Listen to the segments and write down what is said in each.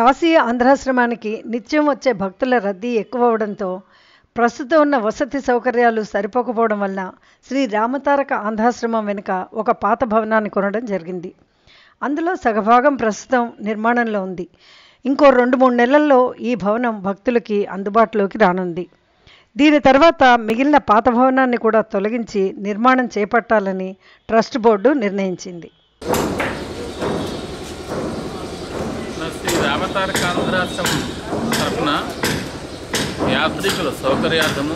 కాశీ ఆంధ్రాశ్రమానికి నిత్యం వచ్చే భక్తుల రద్దీ ఎక్కువ అవడంతో ప్రస్తుతం ఉన్న వసతి సౌకర్యాలు సరిపోకపోవడం వల్ల శ్రీ రామతారక ఆంధ్రాశ్రమం వెనుక ఒక పాత భవనాన్ని కొనడం జరిగింది అందులో సగభాగం ప్రస్తుతం నిర్మాణంలో ఉంది ఇంకో రెండు మూడు నెలల్లో ఈ భవనం భక్తులకి అందుబాటులోకి రానుంది దీని తర్వాత మిగిలిన పాత భవనాన్ని కూడా తొలగించి నిర్మాణం చేపట్టాలని ట్రస్ట్ బోర్డు నిర్ణయించింది నా శ్రీ రామతారక ఆంధ్రాశ్రమం తరఫున యాత్రికుల సౌకర్యార్థము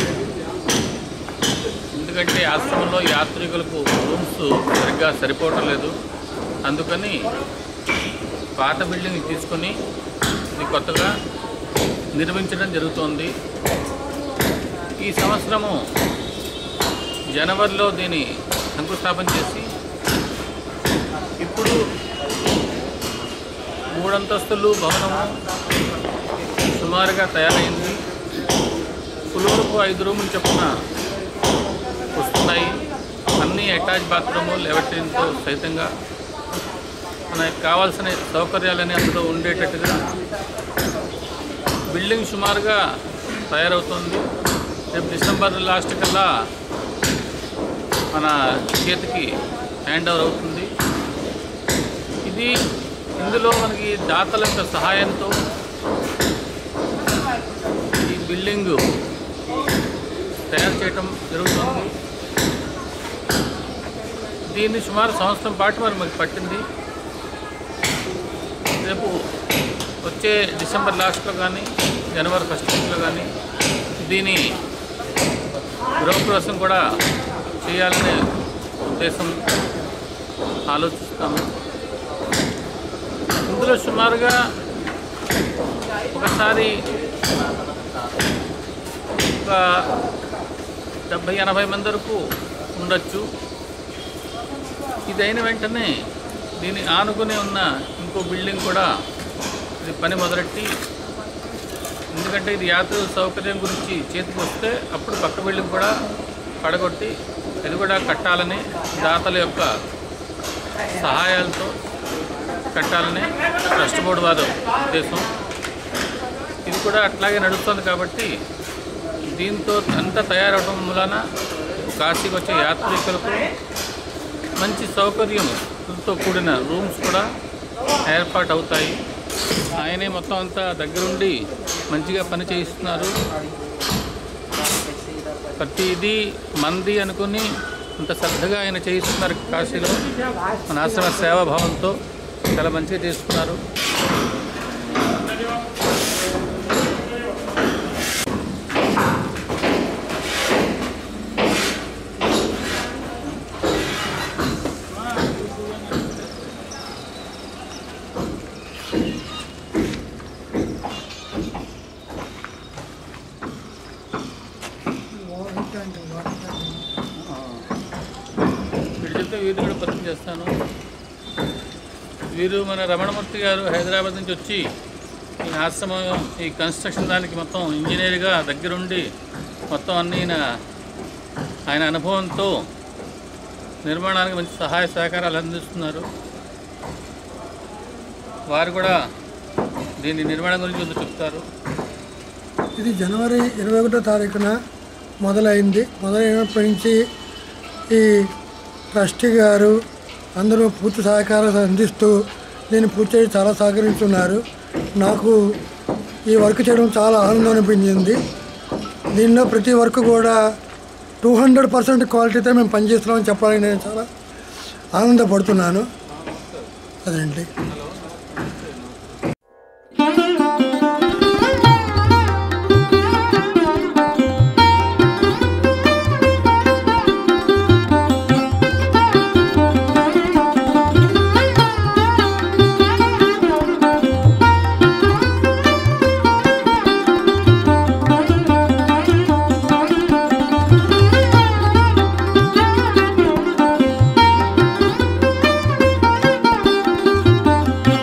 ఎందుకంటే ఆశ్రమంలో యాత్రికులకు రూమ్స్ సరిగ్గా సరిపోవటం లేదు అందుకని పాత బిల్డింగ్ తీసుకొని ఇది కొత్తగా నిర్మించడం జరుగుతోంది ఈ సంవత్సరము జనవరిలో దీని శంకుస్థాపన చేసి ఇప్పుడు మూడంతస్తులు భవనము సుమారుగా తయారైంది ఫ్లోర్కు ఐదు రూములు చొప్పున వస్తున్నాయి అన్నీ అటాచ్ బాత్రూము లెవెట్రిన్తో సహితంగా మనకి కావాల్సిన సౌకర్యాలన్నీ అందులో ఉండేటట్టుగా బిల్డింగ్ సుమారుగా తయారవుతుంది రేపు డిసెంబర్ లాస్ట్ కల్లా మన చేతికి హ్యాండ్ ఓవర్ అవుతుంది ఇది ఇందులో మనకి దాతల యొక్క సహాయంతో ఈ బిల్డింగ్ తయారు చేయటం జరుగుతుంది దీన్ని సుమారు సంవత్సరం పాటు మరి మాకు పట్టింది రేపు వచ్చే డిసెంబర్ లాస్ట్లో కానీ జనవరి ఫస్ట్ వీక్లో కానీ దీని గృహప్రవేశం కూడా చేయాలనే ఉద్దేశం ఆలోచిస్తాము ఇందులో సుమారుగా ఒకసారి ఒక డెబ్భై ఎనభై మంది వరకు ఉండొచ్చు ఇది అయిన వెంటనే దీన్ని ఆనుకుని ఉన్న ఇంకో బిల్డింగ్ కూడా ఇది పని మొదలెట్టి ఎందుకంటే ఇది యాత్ర సౌకర్యం గురించి చేతికి వస్తే అప్పుడు పక్క బిల్డింగ్ కూడా పడగొట్టి ఇది కూడా కట్టాలని దాతల యొక్క సహాయాలతో కట్టాలని ట్రస్ట్ బోర్డు వారి ఉద్దేశం ఇది కూడా అట్లాగే నడుస్తుంది కాబట్టి దీంతో అంతా తయారవడం వలన కాశీకి వచ్చే యాత్రికులకు మంచి సౌకర్యంతో కూడిన రూమ్స్ కూడా ఏర్పాటు అవుతాయి ఆయనే మొత్తం అంతా దగ్గరుండి మంచిగా పని చేయిస్తున్నారు ప్రతిదీ మంది అనుకుని అంత శ్రద్ధగా ఆయన చేయిస్తున్నారు కాశీలో మన ఆశ్రమ సేవాభావంతో చాలా మంచిగా చేస్తున్నారు వీడు చెప్తే వీరు కూడా పరిచయం చేస్తాను వీరు మన రమణమూర్తి గారు హైదరాబాద్ నుంచి వచ్చి ఈ ఆశ్రమం ఈ కన్స్ట్రక్షన్ దానికి మొత్తం ఇంజనీర్గా దగ్గరుండి మొత్తం అన్ని ఈయన ఆయన అనుభవంతో నిర్మాణానికి మంచి సహాయ సహకారాలు అందిస్తున్నారు వారు కూడా దీని నిర్మాణం గురించి కొంచెం చెప్తారు ఇది జనవరి ఇరవై ఒకటో తారీఖున మొదలైంది మొదలైనప్పటి నుంచి ఈ ట్రస్టీ గారు అందరూ పూర్తి సహకారం అందిస్తూ దీన్ని పూర్తి చేసి చాలా సహకరిస్తున్నారు నాకు ఈ వర్క్ చేయడం చాలా ఆనందం అనిపించింది దీనిలో ప్రతి వర్క్ కూడా టూ హండ్రెడ్ పర్సెంట్ క్వాలిటీతో మేము పనిచేస్తున్నామని చెప్పాలని నేను చాలా ఆనందపడుతున్నాను అదేంటి Thank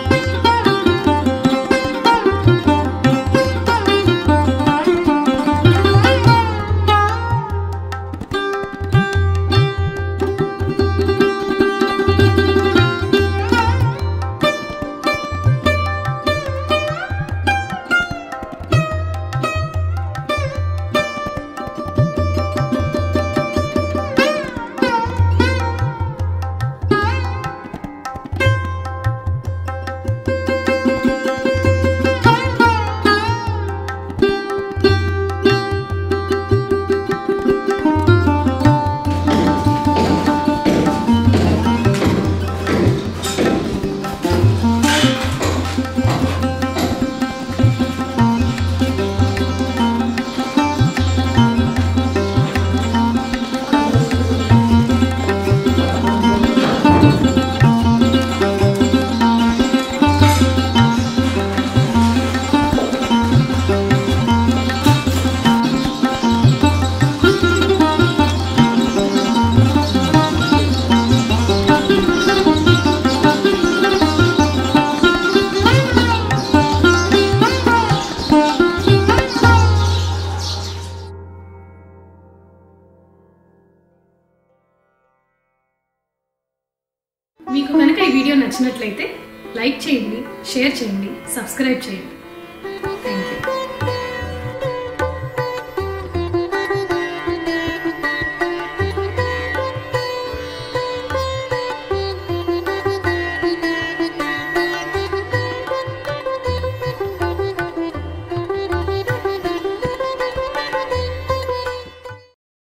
వీడియో నచ్చినట్లయితే లైక్ చేయండి షేర్ చేయండి సబ్స్క్రైబ్ చేయండి